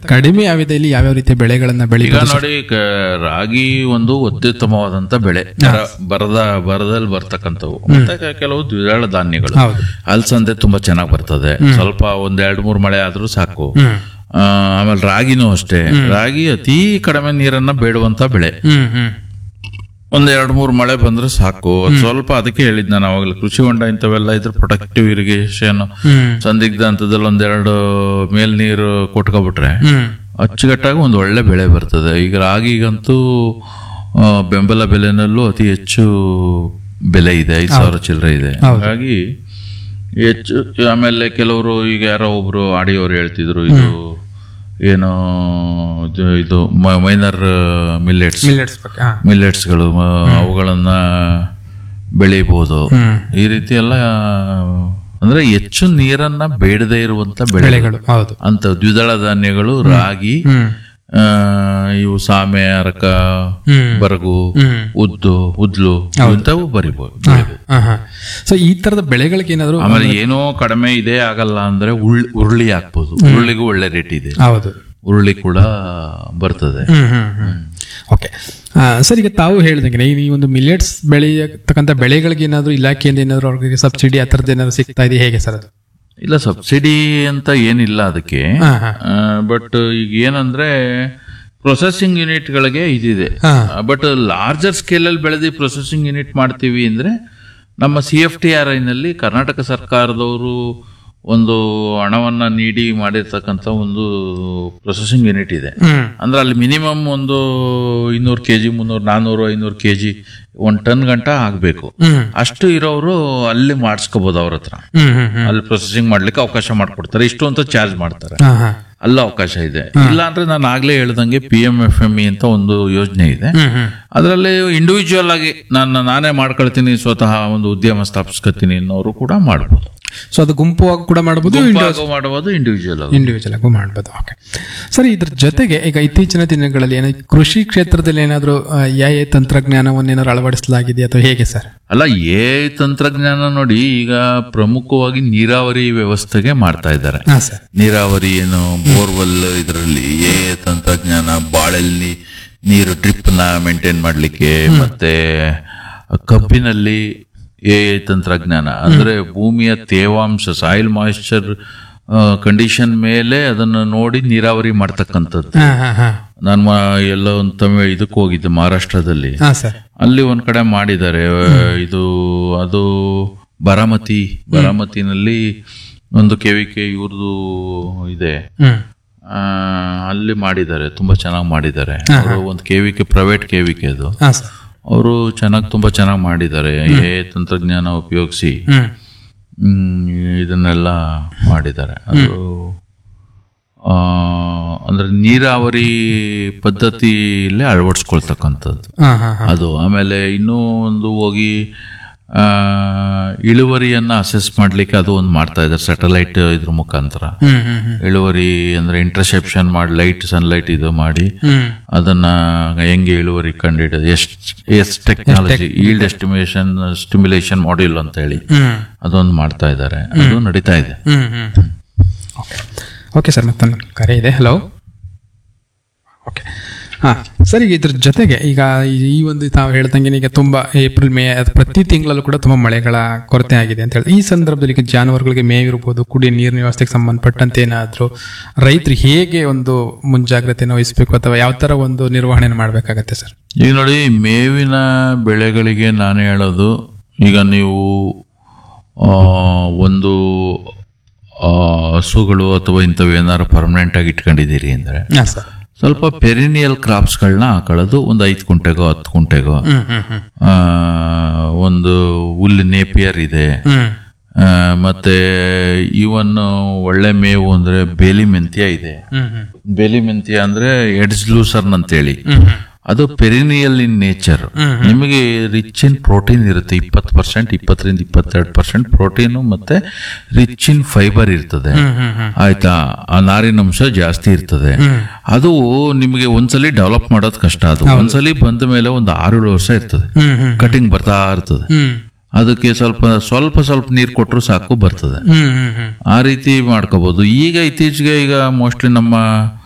ಕಡಿಮೆ ಅವಧಿಯಲ್ಲಿ ಯಾವ್ಯಾವ ರೀತಿಯ ಬೆಳೆಗಳನ್ನ ಈಗ ಬೆಳಿಬೋದು ನೋಡಿ ಕ- ರಾಗಿ ಒಂದು ಅತ್ಯುತ್ತಮವಾದಂತ ಬೆಳೆ ಬರ- ಬರದ ಬರದಲ್ಲಿ ಬರ್ತಕ್ಕಂಥವು ಮತ್ತೆ ಕೆ- ಕೆಲವು ದ್ವಿದಳ ಧಾನ್ಯಗಳು ಹೌದು ಅಲಸಂದೆ ತುಂಬಾ ಚೆನ್ನಾಗಿ ಬರ್ತದೆ ಸ್ವಲ್ಪ ಒಂದ್ ಎರಡ್ ಮೂರ್ ಮಳೆ ಆದ್ರೂ ಸಾಕು ಹ್ಮ್ ಆ, ಆಮೇಲೆ ರಾಗಿನೂ ಅಷ್ಟೇ ರಾಗಿ ಅತಿ ಕಡಿಮೆ ನೀರನ್ನ ಬೇಡುವಂತ ಬೆಳೆ ಹ್ಮ್ ಹ್ಮ್ ಒಂದ್ ಎರಡ್ ಮೂರ್ ಮಳೆ ಬಂದ್ರೆ ಸಾಕು ಅದ್ ಸ್ವಲ್ಪ ಅದಕ್ಕೆ ಹೇಳಿದ್ ನಾನು ಅವಾಗಲೇ ಕೃಷಿ ಹೊಂಡ ಇಂಥವೆಲ್ಲ ಇದ್ರೆ ಪ್ರೊಟೆಕ್ಟಿವ್ ಇರಿಗೇಷನ್ ಹ್ಮ್ ಸಂದಿಗ್ಧ ಹಂತದಲ್ಲಿ ಒಂದೆರಡು ಮೇಲ್ ನೀರು ಕೊಟ್ಕೊಬಿಟ್ರೆ ಹ್ಮ್ ಅಚ್ಚುಕಟ್ಟಾಗಿ ಒಂದು ಒಳ್ಳೆ ಬೆಳೆ ಬರ್ತದೆ ಈಗ ರಾಗಿಗಂತೂ ಆ, ಬೆಂಬಲ ಬೆಲೆನಲ್ಲೂ ಅತಿ ಹೆಚ್ಚು ಬೆಲೆ ಇದೆ ಐದು ಸಾವಿರ ಚಿಲ್ಲರೆ ಇದೆ ಹಾಗಾಗಿ ಹೆಚ್ಚು ಆಮೇಲೆ ಕೆಲವರು ಈಗ ಯಾರೋ ಒಬ್ರು ಆಡಿಯೋರು ಹೇಳ್ತಿದ್ರು ಇದು ಏನು ಇದು ಇದು ಮೈನರ್ ಮಿಲ್ಲೆಟ್ಸ್ ಮಿಲ್ಲೆಟ್ಸ್ ಬಗ್ಗೆ ಹಾ. ಮಿಲ್ಲೆಟ್ಸ್ಗಳು ಅವುಗಳನ್ನ ಬೆಳಿಬಹುದು ಹ್ಮ್ ಈ ರೀತಿ ಎಲ್ಲ ಅಂದ್ರೆ ಹೆಚ್ಚು ನೀರನ್ನ ಬೇಡದೇ ಇರುವಂತ ಬೆಳೆ ಬೆಳೆಗಳು ಹೌದು ಅಂತ ದ್ವಿದಳ ಧಾನ್ಯಗಳು ರಾಗಿ ಹ್ಮ್ ಆ, ಇವು ಸಾಮೆ ಅರಕ ಹ್ಮ್ ಬರಗು ಹ್ಮ್ ಉದ್ದು ಉದ್ಲು ಇಂಥವು ಬರಿಬಹುದು ಹಾ ಹಾ ಸೊ ಈ ತರದ ಬೆಳೆಗಳಿಗೆ ಏನಾದ್ರು ಆಮೇಲೆ ಏನೋ ಕಡಿಮೆ ಇದೆ ಆಗಲ್ಲ ಅಂದ್ರೆ ಉಳ್- ಉರುಳಿ ಹಾಕ್ಬೋದು ಉರುಳಿಗೂ ಒಳ್ಳೆ ರೇಟ್ ಇದೆ ಹೌದು ಉರುಳಿ ಕೂಡ ಬರ್ತದೆ ಹ್ಮ್ ಹ್ಮ್ ಹ್ಮ್ ಓಕೆ ಸರ್ ಈಗ ತಾವು ಹೇಳ್ದಂಗೆ ಈ ಒಂದು ಮಿಲೆಟ್ಸ್ ಬೆಳೆಯತಕ್ಕಂಥ ಬೆಳೆಗಳಿಗೆ ಏನಾದ್ರು ಇಲಾಖೆಯಿಂದ ಏನಾದ್ರು ಅವ್ರಿಗೆ ಸಬ್ಸಿಡಿ ಆ ಥರದ್ದು ಏನಾದ್ರು ಸಿಗ್ತಾ ಇದೆ ಹೇಗೆ ಸರ್ ಅದು ಇಲ್ಲ ಸಬ್ಸಿಡಿ ಅಂತ ಏನಿಲ್ಲ ಅದಕ್ಕೆ ಹಾ ಹಾ ಬಟ್ ಈಗ ಏನಂದ್ರೆ ಪ್ರೊಸೆಸಿಂಗ್ ಯೂನಿಟ್ಗಳಿಗೆ ಇದಿದೆ ಹಾ ಬಟ್ ಲಾರ್ಜರ್ ಸ್ಕೇಲಲ್ಲಿ ಬೆಳೆದು ಪ್ರೊಸೆಸಿಂಗ್ ಯೂನಿಟ್ ಮಾಡ್ತೀವಿ ಅಂದ್ರೆ ನಮ್ಮ ಸಿ ಎಫ್ ಟಿ ಆರ್ ಐನಲ್ಲಿ ಕರ್ನಾಟಕ ಸರ್ಕಾರದವರು ಒಂದು ಹಣವನ್ನ ನೀಡಿ ಮಾಡಿರ್ತಕ್ಕಂಥ ಒಂದು ಪ್ರೊಸೆಸಿಂಗ್ ಯೂನಿಟ್ ಇದೆ ಹ್ಮ್ ಅಂದ್ರೆ ಅಲ್ಲಿ ಮಿನಿಮಮ್ ಒಂದು ಇನ್ನೂರು ಕೆ ಜಿ ಮುನ್ನೂರು ನಾನ್ನೂರು ಐನೂರು ಕೆ ಜಿ ಒಂದು ಟನ್ ಗಂಟ ಆಗಬೇಕು ಹ್ಮ್ ಅಷ್ಟು ಇರೋರು ಅಲ್ಲಿ ಮಾಡಿಸ್ಕೋಬಹುದು ಅವ್ರ ಹತ್ರ ಹ್ಮ್ ಹ್ಮ್ ಹ್ಮ್ ಅಲ್ಲಿ ಪ್ರೊಸೆಸಿಂಗ್ ಮಾಡ್ಲಿಕ್ಕೆ ಅವಕಾಶ ಮಾಡ್ಕೊಡ್ತಾರೆ ಇಷ್ಟು ಅಂತ ಚಾರ್ಜ್ ಮಾಡ್ತಾರೆ ಹಾ ಹಾ ಅಲ್ಲ ಅವಕಾಶ ಇದೆ ಇಲ್ಲ ಅಂದ್ರೆ ನಾನು ಆಗ್ಲೇ ಹೇಳ್ದಂಗೆ P M F M E ಅಂತ ಒಂದು ಯೋಜನೆ ಇದೆ ಹ್ಮ್ ಹ್ಮ್ ಅದರಲ್ಲಿ ಇಂಡಿವಿಜುವಲ್ ಆಗಿ ನಾನು ನಾನೇ ಮಾಡ್ಕೊಳ್ತೀನಿ ಸ್ವತಃ ಒಂದು ಉದ್ಯಮ ಸ್ಥಾಪಿಸ್ಕೊತೀನಿ ಅನ್ನೋರು ಕೂಡ ಮಾಡ್ಬೋದು ಸೊ ಅದು ಗುಂಪುವಾಗಿ ಕೂಡ ಮಾಡಬಹುದು ಗುಂಪಾಗೂ ಮಾಡಬಹುದು ಇಂಡಿವಿಜುವಲ್ ಆಗಿ ಇಂಡಿವಿಜುವಲ್ ಆಗು ಮಾಡ್ಬೋದು ಓಕೆ ಸರ್ ಇದ್ರ ಜೊತೆಗೆ ಈಗ ಇತ್ತೀಚಿನ ದಿನಗಳಲ್ಲಿ ಏನೋ ಕೃಷಿ ಕ್ಷೇತ್ರದಲ್ಲಿ ಏನಾದರೂ ಯಾವ ತಂತ್ರಜ್ಞಾನವನ್ನು ಏನಾದ್ರು ಅಳವಡಿಸಲಾಗಿದೆ ಅಥವಾ ಹೇಗೆ ಸರ್ ಅಲ್ಲ ಏ ತಂತ್ರಜ್ಞಾನ ನೋಡಿ ಈಗ ಪ್ರಮುಖವಾಗಿ ನೀರಾವರಿ ವ್ಯವಸ್ಥೆಗೆ ಮಾಡ್ತಾ ಇದ್ದಾರೆ ಹಾ ಸರ್ ನೀರಾವರಿ ಏನು ಬೋರ್ವೆಲ್ ಇದರಲ್ಲಿ ಏ ತಂತ್ರಜ್ಞಾನ ಬಾಳೆಲ್ಲಿ ನೀರು ಡ್ರಿಪ್ ನ ಮೇಂಟೈನ್ ಮಾಡ್ಲಿಕ್ಕೆ ಮತ್ತೆ ಕಬ್ಬಿನಲ್ಲಿ ಎ ತಂತ್ರಜ್ಞಾನ ಅಂದ್ರೆ ಭೂಮಿಯ ತೇವಾಂಶ ಸಾಯಿಲ್ ಮಾಯಿಶ್ಚರ್ ಕಂಡೀಷನ್ ಮೇಲೆ ಅದನ್ನು ನೋಡಿ ನೀರಾವರಿ ಮಾಡ್ತಕ್ಕಂಥದ್ದು ಹಾ ಹಾ ಹಾ ನಾನು ಮಾ- ಎಲ್ಲೋ ಒಂದು ತಮಿಳ್ ಇದಕ್ಕೆ ಹೋಗಿದ್ದೆ ಮಹಾರಾಷ್ಟ್ರದಲ್ಲಿ ಹಾ ಸರ್ ಅಲ್ಲಿ ಒಂದ್ ಕಡೆ ಮಾಡಿದ್ದಾರೆ ಇದು ಅದು ಬಾರಾಮತಿ ಬಾರಾಮತಿನಲ್ಲಿ ಒಂದು ಕೆವಿಕೆ ಇವ್ರದ್ದು ಇದೆ ಹ್ಮ್ ಆ, ಅಲ್ಲಿ ಮಾಡಿದ್ದಾರೆ ತುಂಬಾ ಚೆನ್ನಾಗಿ ಮಾಡಿದ್ದಾರೆ ಅವರು ಒಂದು ಕೆವಿಕೆ ಪ್ರೈವೇಟ್ ಕೆವಿಕೆ ಅದು ಹಾ ಸರ್ ಅವರು ಚೆನ್ನಾಗಿ ತುಂಬಾ ಚೆನ್ನಾಗಿ ಮಾಡಿದ್ದಾರೆ ಎ ತಂತ್ರಜ್ಞಾನ ಉಪಯೋಗಿಸಿ ಹ್ಮ್ ಹ್ಮ್, ಇದನ್ನೆಲ್ಲ ಮಾಡಿದ್ದಾರೆ ಅದು ಆ, ಅಂದ್ರೆ ನೀರಾವರಿ ಪದ್ಧತಿಯಲ್ಲೇ ಅಳವಡಿಸ್ಕೊಳ್ತಕ್ಕಂಥದ್ದು ಹಾ ಹಾ ಹಾ ಅದು ಆಮೇಲೆ ಇನ್ನೂ ಒಂದು ಹೋಗಿ ಆ, ಇಳುವರಿಯನ್ನ ಅಸೆಸ್ ಮಾಡ್ಲಿಕ್ಕೆ ಅದು ಒಂದು ಮಾಡ್ತಾ ಇದ್ದಾರೆ ಸ್ಯಾಟಲೈಟ್ ಇದ್ರ ಮುಖಾಂತರ ಹ್ಮ್ ಹ್ಮ್ ಹ್ಮ್ ಇಳುವರಿ ಅಂದ್ರೆ ಇಂಟರ್ಸೆಪ್ಷನ್ ಮಾಡಿ ಲೈಟ್ ಸನ್ಲೈಟ್ ಇದು ಮಾಡಿ ಹ್ಮ್ ಅದನ್ನ ಹೆಂಗೆ ಇಳುವರಿ ಕಂಡಿಡಿಯೋದು ಎಷ್ಟ್ ಎಷ್ಟ್ technology yield estimation stimulation module ಅಂತ ಹೇಳಿ ಹ್ಮ್ ಅದೊಂದು ಮಾಡ್ತಾ ಇದ್ದಾರೆ ಅದು ನಡೀತಾ ಇದೆ ಹ್ಮ್ ಹ್ಮ್ ಓಕೆ ಓಕೆ ಸರ್ ಮತ್ತೊಂದು ಕರೆ ಇದೆ ಹಲೋ ಓಕೆ ಹಾ ಸರ್ ಈಗ ಇದ್ರ ಜೊತೆಗೆ ಈಗ ಈ- ಈ ಒಂದು ತಾವು ಹೇಳ್ದಂಗೆ ಈಗ ತುಂಬಾ ಏಪ್ರಿಲ್ ಮೇ ಅದು ಪ್ರತಿ ತಿಂಗಳಲ್ಲೂ ಕೂಡ ತುಂಬಾ ಮಳೆಗಳ ಕೊರತೆ ಆಗಿದೆ ಅಂತ ಹೇಳಿ ಈ ಸಂದರ್ಭದಲ್ಲಿ ಈಗ ಜಾನುವಾರುಗಳಿಗೆ ಮೇವಿರ್ಬೋದು ಕುಡಿಯ ನೀರಿನ ವ್ಯವಸ್ಥೆಗೆ ಸಂಬಂಧಪಟ್ಟಂತೆ ಏನಾದರೂ ರೈತರು ಹೇಗೆ ಒಂದು ಮುಂಜಾಗ್ರತೆಯನ್ನು ವಹಿಸಬೇಕು ಅಥವಾ ಯಾವ ತರ ಒಂದು ನಿರ್ವಹಣೆ ಮಾಡಬೇಕಾಗತ್ತೆ ಸರ್ ಈಗ ನೋಡಿ ಮೇವಿನ ಬೆಳೆಗಳಿಗೆ ನಾನು ಹೇಳೋದು ಈಗ ನೀವು ಆ, ಒಂದು ಆ, ಹಸುಗಳು ಅಥವಾ ಇಂಥವು ಏನಾದ್ರು ಪರ್ಮನೆಂಟ್ ಆಗಿ ಇಟ್ಕೊಂಡಿದ್ದೀರಿ ಅಂದ್ರೆ ಹಾಂ ಸರ್ ಸ್ವಲ್ಪ ಪೆರಿನಿಯಲ್ ಕ್ರಾಪ್ಸ್ಗಳನ್ನ ಹಾಕೊಳ್ಳೋದು ಒಂದು ಐದು ಕುಂಟೆಗೋ ಹತ್ತು ಕುಂಟೆಗೋ ಹ್ಮ್ ಹ್ಮ್ ಹ್ಮ್ ಆ, ಒಂದು ಹುಲ್ಲು ನೇಪಿಯರ್ ಇದೆ ಹ್ಮ್ ಆ, ಮತ್ತೆ ಇವನ್ ಒಳ್ಳೆ ಮೇವು ಅಂದ್ರೆ ಬೇಲಿ ಮೆಂತ್ಯ ಇದೆ ಹ್ಮ್ ಹ್ಮ್ ಬೇಲಿ ಮೆಂತ್ಯ ಅಂದ್ರೆ ಎಡ್ಸ್ ಲೂಸರ್ನ್ ಅಂತೇಳಿ ಹ್ಮ್ ಹ್ಮ್ ಅದು ಪೆರಿನಿಯಲ್ ಇನ್ ನೇಚರ್ ನಿಮಗೆ ರಿಚ್ ಇನ್ ಪ್ರೋಟೀನ್ ಇರುತ್ತೆ ಇಪ್ಪತ್ತು ಪರ್ಸೆಂಟ್ ಇಪ್ಪತ್ತರಿಂದ ಇಪ್ಪತ್ತೆರಡು ಪರ್ಸೆಂಟ್ ಪ್ರೋಟೀನು ಮತ್ತೆ ರಿಚ್ ಇನ್ ಫೈಬರ್ ಇರ್ತದೆ ಹ್ಮ್ ಹ್ಮ್ ಹ್ಮ್ ಆಯ್ತಾ ಆ ನಾರಿನಂಶ ಜಾಸ್ತಿ ಇರ್ತದೆ ಅದು ನಿಮಗೆ ಒಂದ್ಸಲಿ ಡೆವಲಪ್ ಮಾಡೋದು ಕಷ್ಟ ಅದು ಒಂದ್ಸಲಿ ಬಂದ ಮೇಲೆ ಒಂದು ಆರು ಏಳು ವರ್ಷ ಇರ್ತದೆ ಹ್ಮ್ ಹ್ಮ್ ಕಟಿಂಗ್ ಬರ್ತಾ ಇರ್ತದೆ ಹ್ಮ್ ಅದಕ್ಕೆ ಸ್ವಲ್ಪ ಸ್ವಲ್ಪ ಸ್ವಲ್ಪ ನೀರು ಕೊಟ್ಟರು ಸಾಕು ಬರ್ತದೆ ಹ್ಮ್ ಹ್ಮ್ ಹ್ಮ್ ಆ ರೀತಿ ಮಾಡ್ಕೋಬಹುದು ಈಗ ಇತ್ತೀಚೆಗೆ ಈಗ ಮೋಸ್ಟ್ಲಿ ನಮ್ಮ